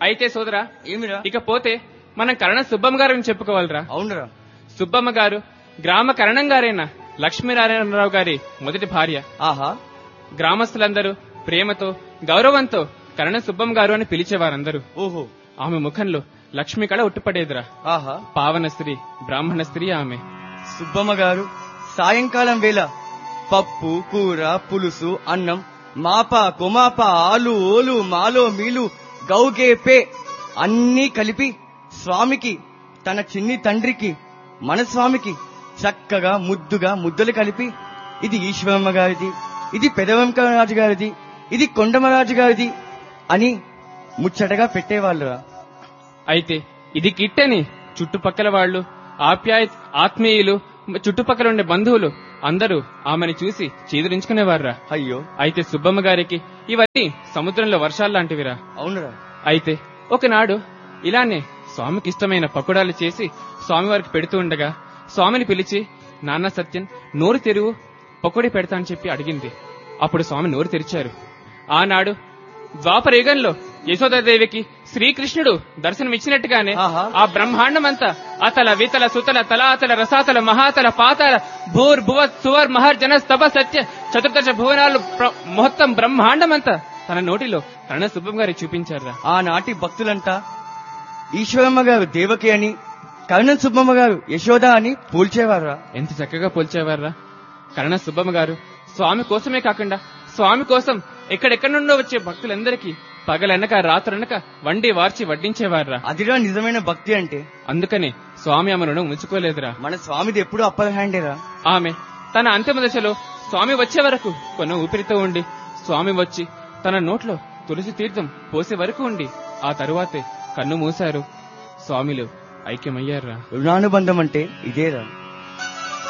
అయితే సోదరా ఏమిరా ఇకపోతే మనం కరణ సుబ్బమ్మ గారిని చెప్పుకోవాలిరా అవునరా సుబ్బమ్మ గారు గ్రామ కరణం గారైన లక్ష్మీనారాయణరావు గారి మొదటి భార్య ఆహా గ్రామస్తులందరూ ప్రేమతో గౌరవంతో కరణ సుబ్బమ్మ గారు అని పిలిచేవారందరూ ఓహో ఆమె ముఖంలో లక్ష్మి కళ ఉట్టుపడేదిరా ఆహా పావన స్త్రీ బ్రాహ్మణ స్త్రీ ఆమె సుబ్బమ్మ గారు సాయంకాలం వేళ పప్పు కూర పులుసు అన్నం మాప కొమాప ఆలు ఓలు మాలో మీలు గౌగే పే అన్నీ కలిపి స్వామికి తన చిన్ని తండ్రికి మన స్వామికి చక్కగా ముద్దుగా ముద్దలు కలిపి ఇది ఈశ్వరమ్మ గారిది ఇది పెదవంకరాజు గారిది ఇది కొండమరాజు గారిది అని ముచ్చటగా పెట్టేవాళ్ళురా అయితే ఇది కిట్టని చుట్టుపక్కల వాళ్ళు ఆప్యాయ ఆత్మీయులు చుట్టుపక్కల ఉండే బంధువులు అందరూ ఆమెను చూసి చీదరించుకునేవారురా అయ్యో అయితే సుబ్బమ్మ గారికి ఇవన్నీ సముద్రంలో వర్షాలు లాంటివిరా అవునురా అయితే ఒకనాడు ఇలానే స్వామికి ఇష్టమైన పకోడాలు చేసి స్వామివారికి పెడుతూ ఉండగా స్వామిని పిలిచి నాన్న సత్యం నోరు తెరువు పకోడీ పెడతా అని చెప్పి అడిగింది అప్పుడు స్వామి నోరు తెరిచారు ఆనాడు ద్వాపర యుగంలో యశోదాదేవికి శ్రీకృష్ణుడు దర్శనమిచ్చినట్టుగానే ఆహా. ఆ బ్రహ్మాండమంతా అతల వితల సుతల తలాతల రసాతల మహాతల పాతాల భూర్ భువ సువర్ మహర్జన స్తభ సత్య చతుర్దశ భువనాలు ప్ర- మొత్తం బ్రహ్మాండమంతా తన నోటిలో కర్ణ సుబ్బం గారి చూపించారా ఆనాటి భక్తులంతా ఈశ్వరమ్మ గారు దేవకి అని కరుణం సుబ్బమ్మ గారు యశోద అని పోల్చేవారా ఎంత చక్కగా పోల్చేవారా కర్ణ సుబ్బమ్మ గారు స్వామి కోసమే కాకుండా స్వామి కోసం ఎక్కడెక్కడి నుండో వచ్చే భక్తులందరికీ పగలనక రాత్రనక వండి వార్చి వడ్డించేవారా అదిరా నిజమైన భక్తి అంటే అందుకనే స్వామి ఆమెను ఉంచుకోలేదురా మన స్వామిది ఎప్పుడు అప్పర్ హ్యాండేరా ఆమె తన అంతిమ దశలో స్వామి వచ్చే వరకు కొన్న ఊపిరితో ఉండి స్వామి వచ్చి తన నోట్లో తులసి తీర్థం పోసే వరకు ఉండి ఆ తరువాతే కన్ను మూశారు స్వామిలు ఐక్యమయ్యారా రుణానుబంధం అంటే ఇదేరా